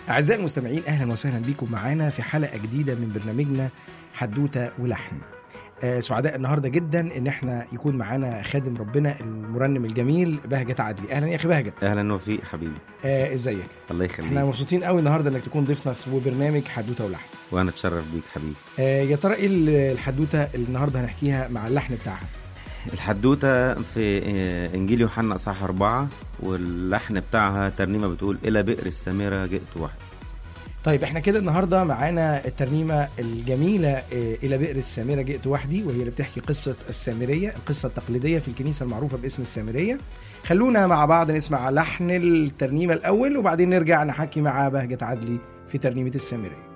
أعزائي المستمعين أهلا وسهلا بكم معانا في حلقة جديدة من برنامجنا حدوتة ولحن آه، سعداء النهاردة جدا إن احنا يكون معانا خادم ربنا المرنم الجميل بهجت عدلي أهلا يا أخي بهجت اهلا وفيق حبيبي آه، إزيك الله احنا يخليك مبسوطين قوي النهاردة إنك تكون ضيفنا في برنامج حدوتة ولحن وانا اتشرف بيك حبيبي آه، يا ترى إيه الحدوتة اللي النهاردة هنحكيها مع اللحن بتاعها الحدوته في آه، انجيل يوحنا اصحاح أربعة واللحن بتاعها ترنيمه بتقول الى بئر السامره جئت وحدي طيب احنا كده النهارده معانا الترنيمه الجميله آه، الى بئر السامره جئت وحدي وهي اللي بتحكي قصه السامريه القصه التقليديه في الكنيسه المعروفه باسم السامريه خلونا مع بعض نسمع لحن الترنيمه الاول وبعدين نرجع نحكي مع بهجه عدلي في ترنيمه السامريه